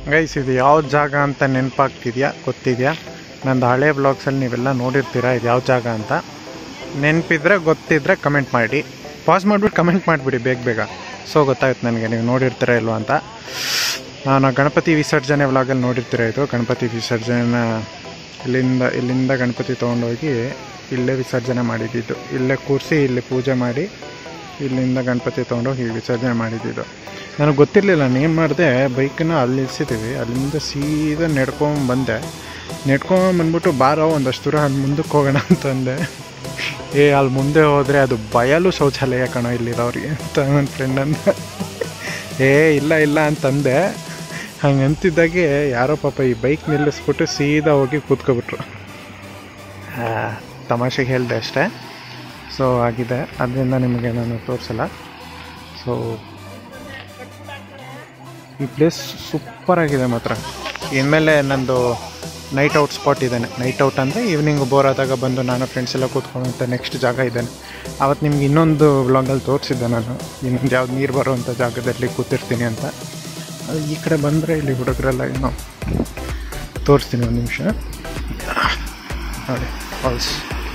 guys ಇದು ಯಾವ ಜಾಗ ಅಂತ ನೆನಪಾಗ್ತಿದ್ಯಾ ಗೊತ್ತಿದೆಯಾ ನಂದು ಹಳೆ ಬ್ಲಾಗ್ಸಲ್ಲಿ ನೀವೆಲ್ಲ ನೋಡಿರ್ತೀರಾ ಇದು ಯಾವ ಜಾಗ ಅಂತ ನೆನಪಿದ್ರೆ ಗೊತ್ತಿದ್ರೆ ಕಮೆಂಟ್ ಮಾಡಿ ಪಾಸ್ ಮಾಡಿಬಿಟ್ಟು ಕಮೆಂಟ್ ಮಾಡಿಬಿಡಿ ಬೇಗ ಬೇಗ ಸೊ ಗೊತ್ತಾಗುತ್ತೆ ನನಗೆ ನೀವು ನೋಡಿರ್ತೀರ ಇಲ್ವಾ ಅಂತ ನಾನು ಗಣಪತಿ ವಿಸರ್ಜನೆ ವ್ಲಾಗಲ್ಲಿ ನೋಡಿರ್ತೀರ ಇದು ಗಣಪತಿ ವಿಸರ್ಜನೆನ ಇಲ್ಲಿಂದ ಇಲ್ಲಿಂದ ಗಣಪತಿ ತೊಗೊಂಡೋಗಿ ಇಲ್ಲೇ ವಿಸರ್ಜನೆ ಮಾಡಿದ್ದಿದ್ದು ಇಲ್ಲೇ ಕೂರಿಸಿ ಇಲ್ಲಿ ಪೂಜೆ ಮಾಡಿ ಇಲ್ಲಿಂದ ಗಣಪತಿ ತೊಗೊಂಡೋಗಿ ವಿಸರ್ಜನೆ ಮಾಡಿದ್ದಿದ್ದು ನನಗೆ ಗೊತ್ತಿರಲಿಲ್ಲ ಏನು ಮಾಡಿದೆ ಬೈಕನ್ನ ಅಲ್ಲಿ ನಿಲ್ಸಿದ್ದೀವಿ ಅಲ್ಲಿಂದ ಸೀದಾ ನಡ್ಕೊಂಡು ಬಂದೆ ನಡ್ಕೊಂಡು ಬಂದ್ಬಿಟ್ಟು ಬಾರೋ ಒಂದಷ್ಟು ದೂರ ಅಲ್ಲಿ ಮುಂದಕ್ಕೆ ಹೋಗೋಣ ಅಂತಂದೆ ಏ ಅಲ್ಲಿ ಮುಂದೆ ಹೋದರೆ ಅದು ಬಯಲು ಶೌಚಾಲಯ ಕಣೋ ಇಲ್ಲಿರೋರಿಗೆ ಅಂತ ನನ್ನ ಫ್ರೆಂಡ್ ಅಂದ ಏ ಇಲ್ಲ ಇಲ್ಲ ಅಂತಂದೆ ಹಂಗೆ ಅಂತಿದ್ದಾಗೆ ಯಾರೋ ಪಾಪ ಈ ಬೈಕ್ ನಿಲ್ಲಿಸ್ಬಿಟ್ಟು ಸೀದಾ ಹೋಗಿ ಕೂತ್ಕೊಬಿಟ್ರು ಆ, ತಮಾಷೆಗೆ ಹೇಳಿದೆ ಅಷ್ಟೇ ಸೊ ಆಗಿದೆ ಅದರಿಂದ ನಿಮಗೆ ನಾನು ತೋರಿಸಲ್ಲ ಸೊ ಈ ಪ್ಲೇಸ್ ಸೂಪರ್ ಆಗಿದೆ ಮಾತ್ರ ಇನ್ಮೇಲೆ ನಂದು ನೈಟ್ ಔಟ್ ಸ್ಪಾಟ್ ಇದ್ದಾನೆ ನೈಟ್ ಔಟ್ ಅಂದರೆ ಈವ್ನಿಂಗ್ ಬೋರ್ ಆದಾಗ ಬಂದು ನಾನು ಫ್ರೆಂಡ್ಸ್ ಎಲ್ಲ ಕೂತ್ಕೊಳ್ಳೋಂಥ ನೆಕ್ಸ್ಟ್ ಜಾಗ ಇದ್ದಾನೆ ಅವತ್ತು ನಿಮ್ಗೆ ಇನ್ನೊಂದು ವ್ಲಾಗಲ್ಲಿ ತೋರಿಸಿದ್ದೆ ನಾನು ಇನ್ನೊಂದು ಯಾವ್ದು ನೀರು ಬರುವಂಥ ಜಾಗದಲ್ಲಿ ಕೂತಿರ್ತೀನಿ ಅಂತ ಅದು ಈ ಕಡೆ ಬಂದರೆ ಇಲ್ಲಿ ಹುಡುಗರೆಲ್ಲ ಏನೋ ತೋರಿಸ್ತೀನಿ ಒಂದು ನಿಮಿಷ ನೋಡಿ ಫಾಲ್ಸ್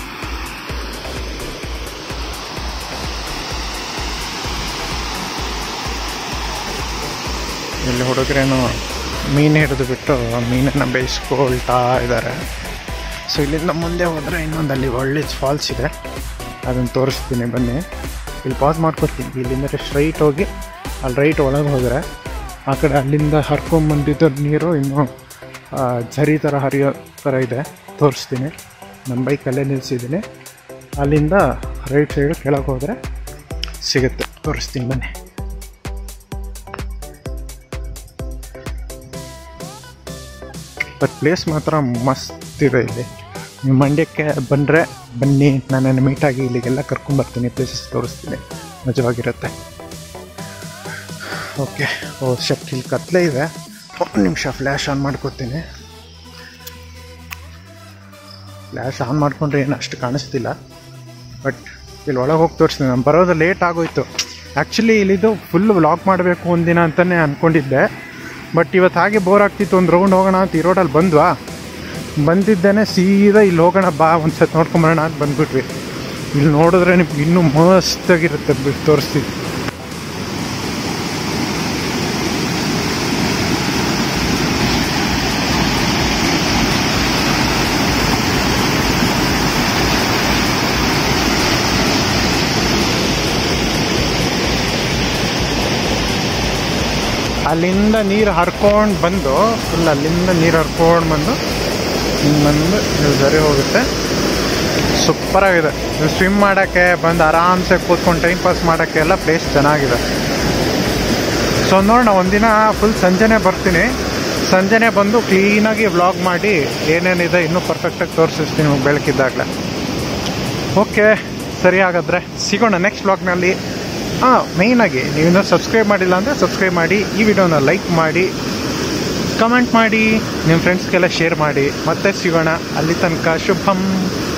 ಇಲ್ಲಿ ಹುಡುಗರೇನು ಮೀನು ಹಿಡಿದು ಬಿಟ್ಟು ಮೀನನ್ನು ಬೇಯಿಸ್ಕೊಳ್ತಾ ಇದ್ದಾರೆ ಸೊ ಇಲ್ಲಿಂದ ಮುಂದೆ ಹೋದರೆ ಇನ್ನೊಂದು ಅಲ್ಲಿ ಒಳ್ಳೆ ಫಾಲ್ಸ್ ಇದೆ ಅದನ್ನು ತೋರಿಸ್ತೀನಿ ಬನ್ನಿ ಇಲ್ಲಿ ಪಾಸ್ ಮಾಡ್ಕೊತೀನಿ ಇಲ್ಲಿಂದ ಸ್ಟ್ರೈಟ್ ಹೋಗಿ ಅಲ್ಲಿ ರೈಟ್ ಒಳಗೆ ಹೋದರೆ ಆ ಕಡೆ ಅಲ್ಲಿಂದ ಹರ್ಕೊಂಬಂದಿದ್ದ ನೀರು ಇನ್ನೂ ಆ, ಝರಿ ಥರ ಹರಿಯೋ ಥರ ಇದೆ ತೋರಿಸ್ತೀನಿ ನನ್ನ ಬೈಕ್ ಅಲ್ಲೇ ನಿಲ್ಲಿಸಿದ್ದೀನಿ ಅಲ್ಲಿಂದ ರೈಟ್ ಸೈಡು ಕೆಳಗೆ ಹೋದರೆ ಸಿಗುತ್ತೆ ತೋರಿಸ್ತೀನಿ ಬನ್ನಿ ಬಟ್ ಪ್ಲೇಸ್ ಮಾತ್ರ ಮಸ್ತ್ ಇದೆ ಇಲ್ಲಿ ನೀವು ಮಂಡ್ಯಕ್ಕೆ ಬಂದರೆ ಬನ್ನಿ ನನ್ನನ್ನು ಮೀಟಾಗಿ ಇಲ್ಲಿಗೆಲ್ಲ ಕರ್ಕೊಂಬರ್ತೀನಿ ಪ್ಲೇಸಸ್ ತೋರಿಸ್ತೀನಿ ಮಜವಾಗಿರುತ್ತೆ ಓಕೆ ಓ ಶಟ್ ಇಲ್ಲಿ ಕತ್ಲೆ ಇದೆ ಒಂದು ನಿಮಿಷ ಫ್ಲ್ಯಾಶ್ ಆನ್ ಮಾಡ್ಕೋತೀನಿ ಫ್ಲ್ಯಾಶ್ ಆನ್ ಮಾಡಿಕೊಂಡ್ರೆ ಏನು ಅಷ್ಟು ಕಾಣಿಸ್ತಿಲ್ಲ ಬಟ್ ಇಲ್ಲಿ ಒಳಗೆ ಹೋಗಿ ತೋರಿಸ್ತೀನಿ ನಾನು ಬರೋದು ಲೇಟ್ ಆಗೋಯ್ತು ಆ್ಯಕ್ಚುಲಿ ಇಲ್ಲಿದು ಫುಲ್ ವ್ಲಾಗ್ ಮಾಡಬೇಕು ಒಂದಿನ ಅಂತಲೇ ಅಂದ್ಕೊಂಡಿದ್ದೆ ಬಟ್ ಇವತ್ತು ಹಾಗೆ ಬೋರ್ ಆಗ್ತಿತ್ತು ಒಂದು ರೌಂಡ್ ಹೋಗೋಣ ಅಂತ ಈ ರೋಡಲ್ಲಿ ಬಂದ್ವಾ ಬಂದಿದ್ದೇನೆ ಸೀದಾ ಇಲ್ಲಿ ಹೋಗೋಣ ಬಾ ಒಂದು ಸತಿ ನೋಡ್ಕೊಂಬರೋಣ ಅಂತ ಬಂದ್ಬಿಟ್ವಿ ಇಲ್ಲಿ ನೋಡಿದ್ರೆ ನಿಮ್ಗೆ ಇನ್ನೂ ಮಸ್ತಾಗಿರುತ್ತೆ ಬಿಟ್ಟು ತೋರಿಸ್ತೀವಿ ಅಲ್ಲಿಂದ ನೀರು ಹರ್ಕೊಂಡು ಬಂದು ಫುಲ್ ಅಲ್ಲಿಂದ ನೀರು ಹರ್ಕೊಂಡು ಬಂದು ಹಿಂಗೆ ಬಂದು ಇಲ್ಲಿ ಸರಿ ಹೋಗುತ್ತೆ ಸೂಪರಾಗಿದೆ ನೀವು ಸ್ವಿಮ್ ಮಾಡೋಕ್ಕೆ ಬಂದು ಆರಾಮ್ಸೆ ಕೂತ್ಕೊಂಡು ಟೈಮ್ ಪಾಸ್ ಮಾಡೋಕ್ಕೆ ಎಲ್ಲ ಪ್ಲೇಸ್ ಚೆನ್ನಾಗಿದೆ ಸೊ ನೋಡೋಣ ಒಂದಿನ ಫುಲ್ ಸಂಜೆನೇ ಬರ್ತೀನಿ ಸಂಜೆನೇ ಬಂದು ಕ್ಲೀನಾಗಿ ವ್ಲಾಗ್ ಮಾಡಿ ಏನೇನಿದೆ ಇನ್ನೂ ಪರ್ಫೆಕ್ಟಾಗಿ ತೋರಿಸಿಸ್ತೀನಿ ನಿಮಗೆ ಬೆಳಕಿದ್ದಾಗಲೇ ಓಕೆ ಸರಿ ಹಾಗಾದರೆ ಸಿಗೋಣ ನೆಕ್ಸ್ಟ್ ವ್ಲಾಗ್ನಲ್ಲಿ ಹಾಂ ಮೇಯ್ನಾಗಿ ನೀವಿನ್ನೂ ಸಬ್ಸ್ಕ್ರೈಬ್ ಮಾಡಿಲ್ಲ ಅಂದರೆ ಸಬ್ಸ್ಕ್ರೈಬ್ ಮಾಡಿ ಈ ವಿಡಿಯೋನ ಲೈಕ್ ಮಾಡಿ ಕಮೆಂಟ್ ಮಾಡಿ ನಿಮ್ಮ ಫ್ರೆಂಡ್ಸ್ಗೆಲ್ಲ ಶೇರ್ ಮಾಡಿ ಮತ್ತೆ ಸಿಗೋಣ ಅಲ್ಲಿ ತನಕ ಶುಭಂ